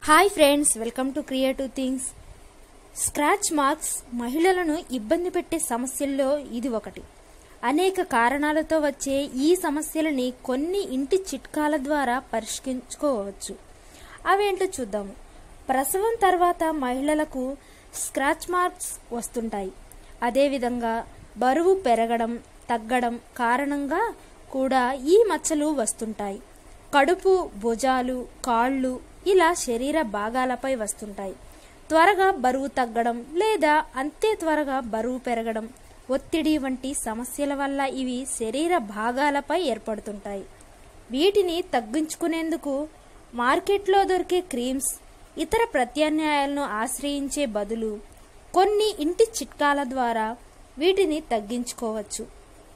hi friends welcome to creative things scratch marks మహిళలను ఇబ్బంది పెట్టే సమస్యల్లో ఇది ఒకటి అనేక కారణాలతో వచ్చే ఈ సమస్యలని కొన్ని ఇంటి చిట్కాల ద్వారా పరిష్కరించుకోవచ్చు అవేంటో చూద్దాము ప్రసవం తర్వాత మహిళలకు స్క్రాచ్ మార్క్స్ వస్తుంటాయి అదేవిధంగా బరువు పెరగడం తగ్గడం కారణంగా కూడా ఈ మచ్చలు వస్తుంటాయి కడుపు భుజాలు కాళ్ళు ఇలా శరీర భాగాలపై వస్తుంటాయి త్వరగా బరువు తగ్గడం లేదా అంతే త్వరగా బరువు పెరగడం ఒత్తిడి వంటి సమస్యల వల్ల ఇవి శరీర భాగాలపై ఏర్పడుతుంటాయి వీటిని తగ్గించుకునేందుకు మార్కెట్లో దొరికే క్రీమ్స్ ఇతర ప్రత్యామ్నాయాలను ఆశ్రయించే బదులు కొన్ని ఇంటి చిట్కాల ద్వారా వీటిని తగ్గించుకోవచ్చు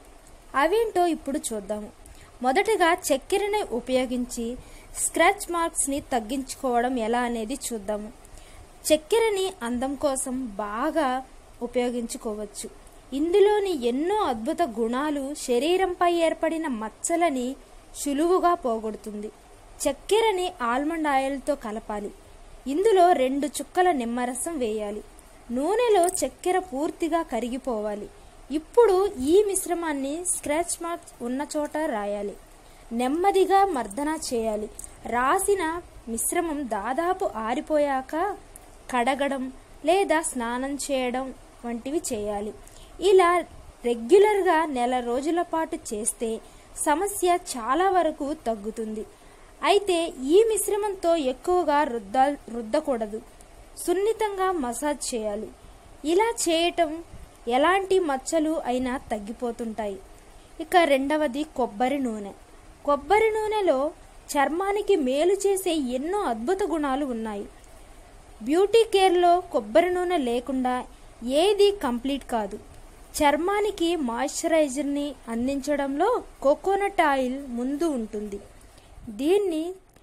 అవేంటో ఇప్పుడు చూద్దాము మొదటగా చక్కెరని ఉపయోగించి స్క్రాచ్ మార్క్స్ని తగ్గించుకోవడం ఎలా అనేది చూద్దాము చక్కెరని అందం కోసం బాగా ఉపయోగించుకోవచ్చు ఇందులోని ఎన్నో అద్భుత గుణాలు శరీరంపై ఏర్పడిన మచ్చలని సులువుగా పోగొడుతుంది చక్కెరని ఆల్మండ్ ఆయిల్తో కలపాలి ఇందులో రెండు చుక్కల నిమ్మరసం వేయాలి నూనెలో చక్కెర పూర్తిగా కరిగిపోవాలి ఇప్పుడు ఈ మిశ్రమాన్ని స్క్రాచ్ మార్క్స్ ఉన్న చోట రాయాలి నెమ్మదిగా మర్దన చేయాలి రాసిన మిశ్రమం దాదాపు ఆరిపోయాక కడగడం లేదా స్నానం చేయడం వంటివి చేయాలి ఇలా రెగ్యులర్గా నెల రోజుల పాటు చేస్తే సమస్య చాలా వరకు తగ్గుతుంది అయితే ఈ మిశ్రమంతో ఎక్కువగా రుద్ద రుద్దకూడదు సున్నితంగా మసాజ్ చేయాలి ఇలా చేయటం ఎలాంటి మచ్చలు అయినా తగ్గిపోతుంటాయి ఇక రెండవది కొబ్బరి నూనె కొబ్బరి నూనెలో చర్మానికి మేలు చేసే ఎన్నో అద్భుత గుణాలు ఉన్నాయి బ్యూటీ కేర్లో కొబ్బరి నూనె లేకుండా ఏది కంప్లీట్ కాదు చర్మానికి మాయిశ్చరైజర్ని అందించడంలో కోకోనట్ ఆయిల్ ముందు ఉంటుంది దీన్ని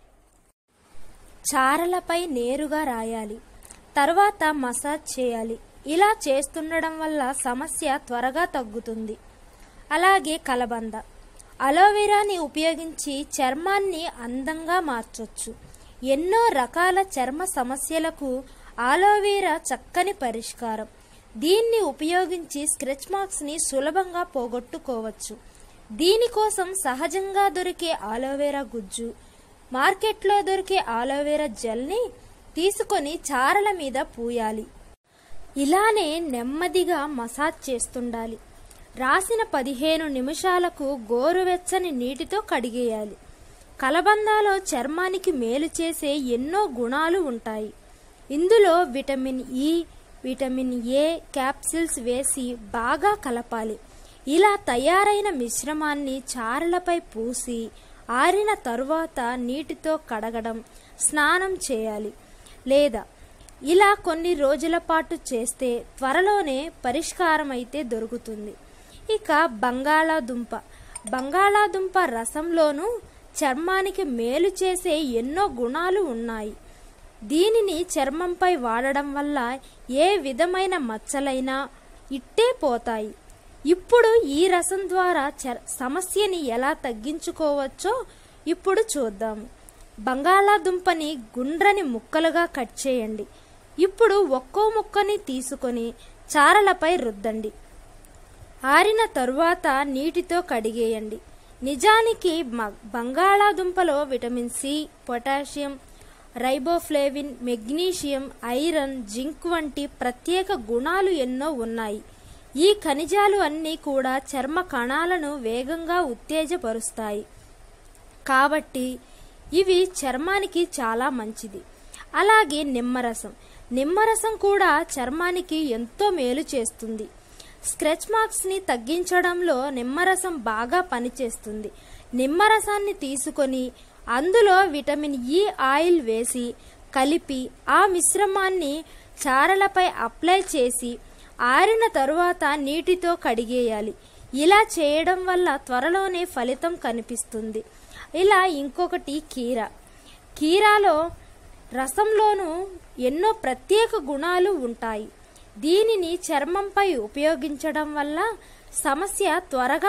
చారలపై నేరుగా రాయాలి తర్వాత మసాజ్ చేయాలి ఇలా చేస్తుండడం వల్ల సమస్య త్వరగా తగ్గుతుంది అలాగే కలబంద అలోవెరాని ఉపయోగించి చర్మాన్ని అందంగా మార్చొచ్చు ఎన్నో రకాల చర్మ సమస్యలకు ఆలోవెరా చక్కని పరిష్కారం దీన్ని ఉపయోగించి స్క్రెచ్ మార్క్స్ని సులభంగా పోగొట్టుకోవచ్చు దీనికోసం సహజంగా దొరికే ఆలోవెరా గుజ్జు మార్కెట్లో దొరికే ఆలోవెరా జెల్ని తీసుకొని చారల మీద పూయాలి ఇలానే నెమ్మదిగా మసాజ్ చేస్తుండాలి రాసిన పదిహేను నిమిషాలకు గోరువెచ్చని నీటితో కడిగేయాలి కలబందాలో చర్మానికి మేలు చేసే ఎన్నో గుణాలు ఉంటాయి ఇందులో vitamin E vitamin A capsules వేసి బాగా కలపాలి ఇలా తయారైన మిశ్రమాన్ని చారలపై పూసి ఆరిన తరువాత నీటితో కడగడం స్నానం చేయాలి లేదా ఇలా కొన్ని రోజుల పాటు చేస్తే త్వరలోనే పరిష్కారం అయితే దొరుకుతుంది ఇక బంగాళాదుంప బంగాళాదుంప రసంలోనూ చర్మానికి మేలు చేసే ఎన్నో గుణాలు ఉన్నాయి దీనిని చర్మంపై వాడడం వల్ల ఏ విధమైన మచ్చలైనా ఇట్టే పోతాయి ఇప్పుడు ఈ రసం ద్వారా చర్ సమస్యని ఎలా తగ్గించుకోవచ్చో ఇప్పుడు చూద్దాము బంగాళాదుంపని గుండ్రని ముక్కలుగా కట్ చేయండి ఇప్పుడు ఒక్కో ముక్కని తీసుకొని చారలపై రుద్దండి ఆరిన తరువాత నీటితో కడిగేయండి నిజానికి బంగాళాదుంపలో vitamin C potassium riboflavin magnesium iron zinc వంటి ప్రత్యేక గుణాలు ఎన్నో ఉన్నాయి ఈ ఖనిజాలు అన్నీ కూడా చర్మ కణాలను వేగంగా ఉత్తేజపరుస్తాయి కాబట్టి ఇవి చర్మానికి చాలా మంచిది అలాగే నిమ్మరసం నిమ్మరసం కూడా చర్మానికి ఎంతో మేలు చేస్తుంది స్క్రెచ్ మార్క్స్ని తగ్గించడంలో నిమ్మరసం బాగా పనిచేస్తుంది నిమ్మరసాన్ని తీసుకొని అందులో విటమిన్ ఇ ఆయిల్ వేసి కలిపి ఆ మిశ్రమాన్ని చారలపై అప్లై చేసి ఆరిన తరువాత నీటితో కడిగేయాలి ఇలా చేయడం వల్ల త్వరలోనే ఫలితం కనిపిస్తుంది ఇలా ఇంకొకటి కీర కీరాలో రసంలోనూ ఎన్నో ప్రత్యేక గుణాలు ఉంటాయి దీనిని చర్మంపై ఉపయోగించడం వల్ల సమస్య త్వరగా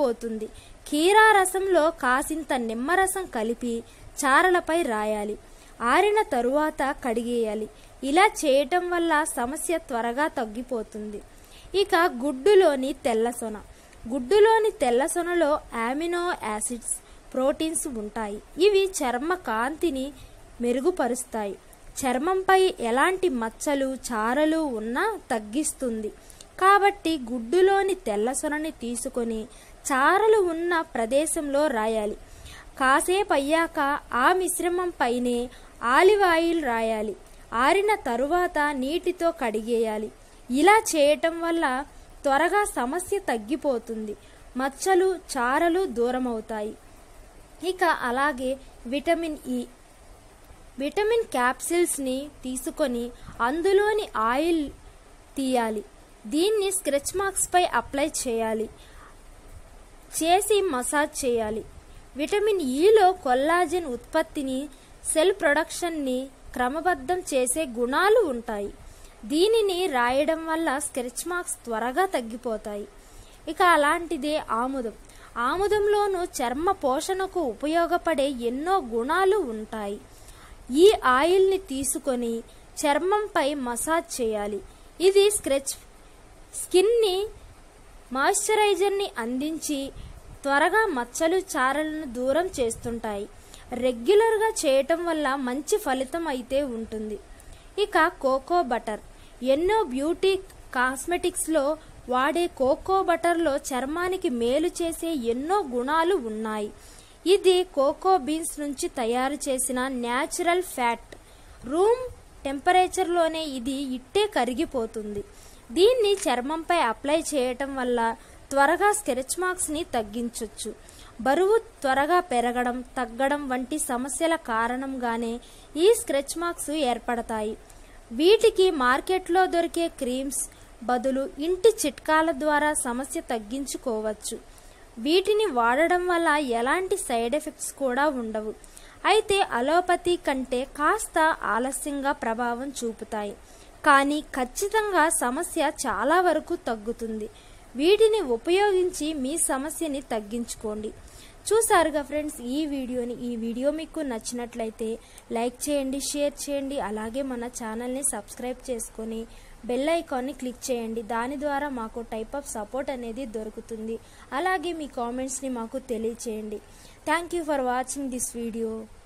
తగ్గిపోతుంది కీరా రసంలో కాసింత నిమ్మరసం కలిపి చారలపై రాయాలి ఆరిన తరువాత కడిగేయాలి ఇలా చేయటం వల్ల సమస్య త్వరగా తగ్గిపోతుంది ఇక గుడ్డులోని తెల్లసొన గుడ్డులోని తెల్లసొనలో అమినో యాసిడ్స్ ప్రోటీన్స్ ఉంటాయి ఇవి చర్మ కాంతిని మెరుగుపరుస్తాయి చర్మంపై ఎలాంటి మచ్చలు చారలు ఉన్నా తగ్గిస్తుంది కాబట్టి గుడ్డులోని తెల్లసొనని తీసుకొని చారలు ఉన్న ప్రదేశంలో రాయాలి కాసేపు అయ్యాక ఆ మిశ్రమం పైనే ఆలివ్ ఆయిల్ రాయాలి ఆరిన తరువాత నీటితో కడిగేయాలి ఇలా చేయటం వల్ల త్వరగా సమస్య తగ్గిపోతుంది మచ్చలు చారలు దూరమవుతాయి ఇక అలాగే విటమిన్ ఇ విటమిన్ క్యాప్సిల్స్ని తీసుకొని అందులోని ఆయిల్ తీయాలి దీన్ని స్క్రెచ్ మార్క్స్పై అప్లై చేయాలి చేసి మసాజ్ చేయాలి విటమిన్ ఈలో కొల్లాజెన్ ఉత్పత్తిని సెల్ ప్రొడక్షన్ని క్రమబద్ధం చేసే గుణాలు ఉంటాయి దీనిని రాయడం వల్ల స్కెచ్ మార్క్స్ త్వరగా తగ్గిపోతాయి ఇక అలాంటిదే ఆముదం ఆముదంలోనూ చర్మ పోషణకు ఉపయోగపడే ఎన్నో గుణాలు ఉంటాయి ఈ ఆయిల్ని తీసుకొని చర్మంపై మసాజ్ చేయాలి ఇది స్క్రెచ్ స్కిన్ని మాయిశ్చరైజర్ని అందించి త్వరగా మచ్చలు చారలను దూరం చేస్తుంటాయి రెగ్యులర్గా చేయటం వల్ల మంచి ఫలితం అయితే ఉంటుంది ఇక కోకో బటర్ ఎన్నో బ్యూటీ కాస్మెటిక్స్లో వాడే కోకో బటర్లో చర్మానికి మేలు చేసే ఎన్నో గుణాలు ఉన్నాయి ఇది కోకో బీన్స్ నుంచి తయారు చేసిన న్యాచురల్ ఫ్యాట్ రూమ్ టెంపరేచర్లోనే ఇది ఇట్టే కరిగిపోతుంది దీన్ని చర్మంపై అప్లై చేయటం వల్ల త్వరగా స్కెచ్ మార్క్స్ని తగ్గించవచ్చు బరువు త్వరగా పెరగడం తగ్గడం వంటి సమస్యల కారణంగానే ఈ స్క్రెచ్ మార్క్స్ ఏర్పడతాయి వీటికి మార్కెట్లో దొరికే క్రీమ్స్ బదులు ఇంటి చిట్కాల ద్వారా సమస్య తగ్గించుకోవచ్చు వీటిని వాడడం వల్ల ఎలాంటి సైడ్ ఎఫెక్ట్స్ కూడా ఉండవు అయితే అలోపతి కంటే కాస్త ఆలస్యంగా ప్రభావం చూపుతాయి కానీ ఖచ్చితంగా సమస్య చాలా వరకు తగ్గుతుంది వీటిని ఉపయోగించి మీ సమస్యని తగ్గించుకోండి చూసారుగా ఫ్రెండ్స్ ఈ వీడియోని ఈ వీడియో మీకు నచ్చినట్లయితే లైక్ చేయండి షేర్ చేయండి అలాగే మన ఛానల్ని సబ్స్క్రైబ్ చేసుకొని బెల్ ఐకాన్ని క్లిక్ చేయండి దాని ద్వారా మాకు టైప్ ఆఫ్ సపోర్ట్ అనేది దొరుకుతుంది అలాగే మీ కామెంట్స్ని మాకు తెలియచేయండి thank you for watching this video